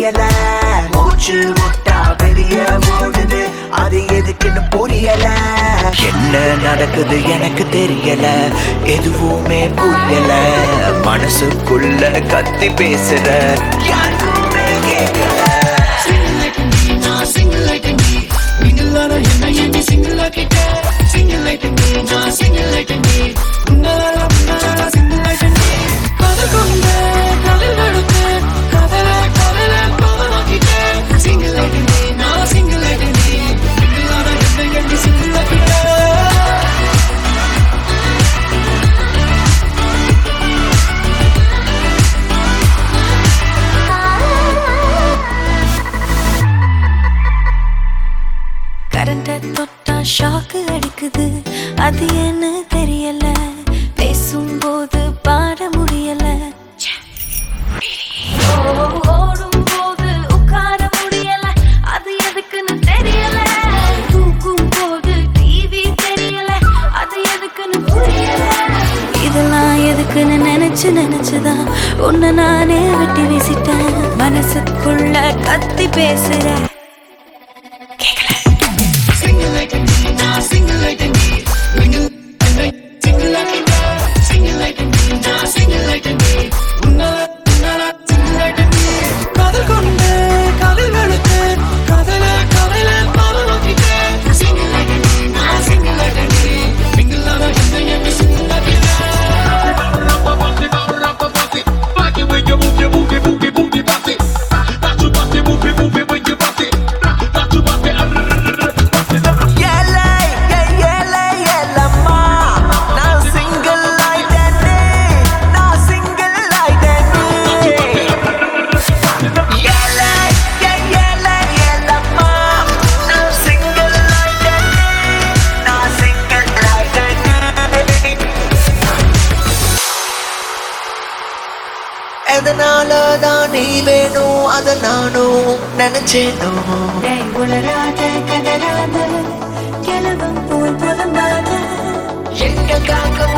தெரியல மூச்சு முட்டா வெளிய ஓடுது அது எதுக்குன்னு புரியல என்ன நடக்குது எனக்கு தெரியல எதுவுமே புரியல மனசுக்குள்ள கத்தி பேசுற யாருக்குமே கேட்கல கரண்ட தொட்டா ஷாக்கு அடிக்குது அது என்ன தெரியல பேசும்போது பாட முடியல ஓடும் போது உட்கார முடியல அது எதுக்குன்னு தெரியல தூக்கும் போது டிவி தெரியல அது எதுக்குன்னு புரியல இதெல்லாம் எதுக்குன்னு நினைச்சு நினைச்சுதான் உன்னை நானே வெட்டி வீசிட்டேன் மனசுக்குள்ள கத்தி பேசுற காதல் கொண்டு காதல் வெளுத்து காதல காதல பாவம் நோக்கிட்டேன் ஏலே ஏலே ஏலம்மா நான் சிங்கிள் ஆயிட்டேனே நான் சிங்கிள் ஆயிட்டேனே ஏலே ஏலே ஏலம்மா நான் சிங்கிள் ஆயிட்டேனே நான் சிங்கிள் ஆயிட்டேனே எதனால தான் நீ வேணும் அத நானும் நினைச்சேனோ டேய் உளராத கதறாத கிழவன் போல் புலம்பாத எங்க காக்க